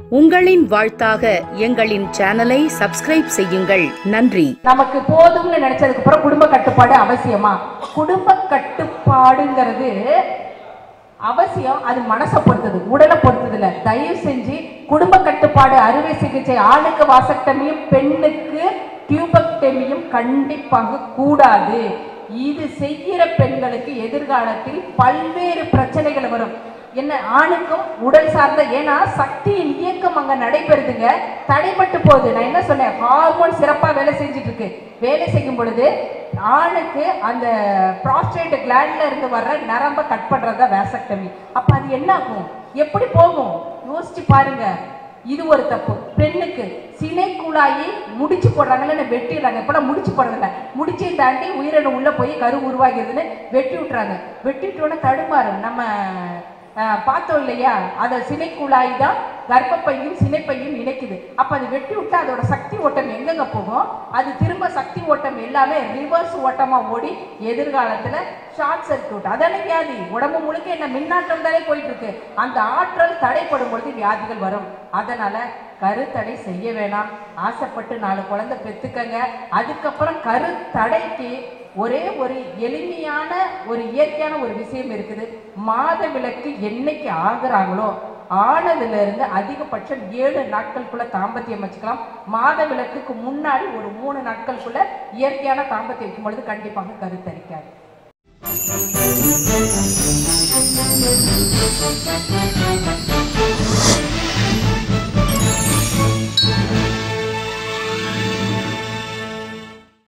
உங்களின் வாழ்த்தாக எங்களின் சேனலை சப்ஸ்கிரைப் செய்யுங்கள் நன்றி நமக்கு போதும்னு நினைச்சதுக்கு அப்புறம் குடும்ப கட்டுப்பாடு அவசியமா குடும்ப கட்டுப்பாடுங்கிறது அவசியம் அது மனசை பொறுத்தது உடலை பொறுத்தது இல்ல தயவு செஞ்சு குடும்ப கட்டுப்பாடு அறுவை சிகிச்சை ஆணுக்கு வாசக்டமியும் பெண்ணுக்கு டியூபக்டமியும் கண்டிப்பாக கூடாது இது செய்கிற பெண்களுக்கு எதிர்காலத்தில் பல்வேறு பிரச்சனைகள் வரும் என்ன ஆணுக்கும் உடல் சார்ந்த ஏன்னா சக்தியின் இயக்கம் அங்க நடைபெறுதுங்க தடைப்பட்டு போகுது நான் என்ன சொன்னேன் ஹார்மோன் சிறப்பா வேலை செஞ்சுட்டு இருக்கு வேலை செய்யும் பொழுது ஆணுக்கு அந்த ப்ராஸ்டேட் கிளாண்ட்ல இருந்து வர்ற நரம்ப கட் பண்றதா வேசக்டமி அப்ப அது என்ன ஆகும் எப்படி போகும் யோசிச்சு பாருங்க இது ஒரு தப்பு பெண்ணுக்கு சினை குழாயை முடிச்சு போடுறாங்கல்ல வெட்டிடுறாங்க இப்பெல்லாம் முடிச்சு போடுறதில்ல முடிச்சை தாண்டி உயிரணு உள்ள போய் கரு உருவாகிறதுன்னு வெட்டி விட்டுறாங்க வெட்டி விட்டோன்னே தடுமாறும் நம்ம அஹ், பார்த்தோம் இல்லையா அதை சினைக்குழாய் தான் கர்ப்பப்பையும் சினைப்பையும் இணைக்குது அப்ப அது வெட்டி விட்டா அதோட சக்தி ஓட்டம் எங்கெங்க போகும் அது திரும்ப சக்தி ஓட்டம் எல்லாமே ரிவர்ஸ் ஓட்டமா ஓடி எதிர்காலத்துல ஷார்ட் சர்க்யூட் அதான வியாதி உடம்பு முழுக்க என்ன மின்னாட்டம் தானே போயிட்டு இருக்கு அந்த ஆற்றல் தடைப்படும் பொழுது வியாதிகள் வரும் அதனால கருத்தடை செய்ய வேணாம் ஆசைப்பட்டு நாலு குழந்தை பெத்துக்கங்க அதுக்கப்புறம் கருத்தடைக்கு ஒரே ஒரு எளிமையான ஒரு இயற்கையான ஒரு விஷயம் இருக்குது மாத விளக்கு என்னைக்கு ஆகுறாங்களோ ஆனதுல இருந்து அதிகபட்சம் ஏழு நாட்களுக்குள்ள தாம்பத்தியம் வச்சுக்கலாம் மாத விளக்குக்கு முன்னாடி ஒரு மூணு நாட்களுக்குள்ள இயற்கையான தாம்பத்தியம் வைக்கும் பொழுது கண்டிப்பாக கருத்தரிக்காது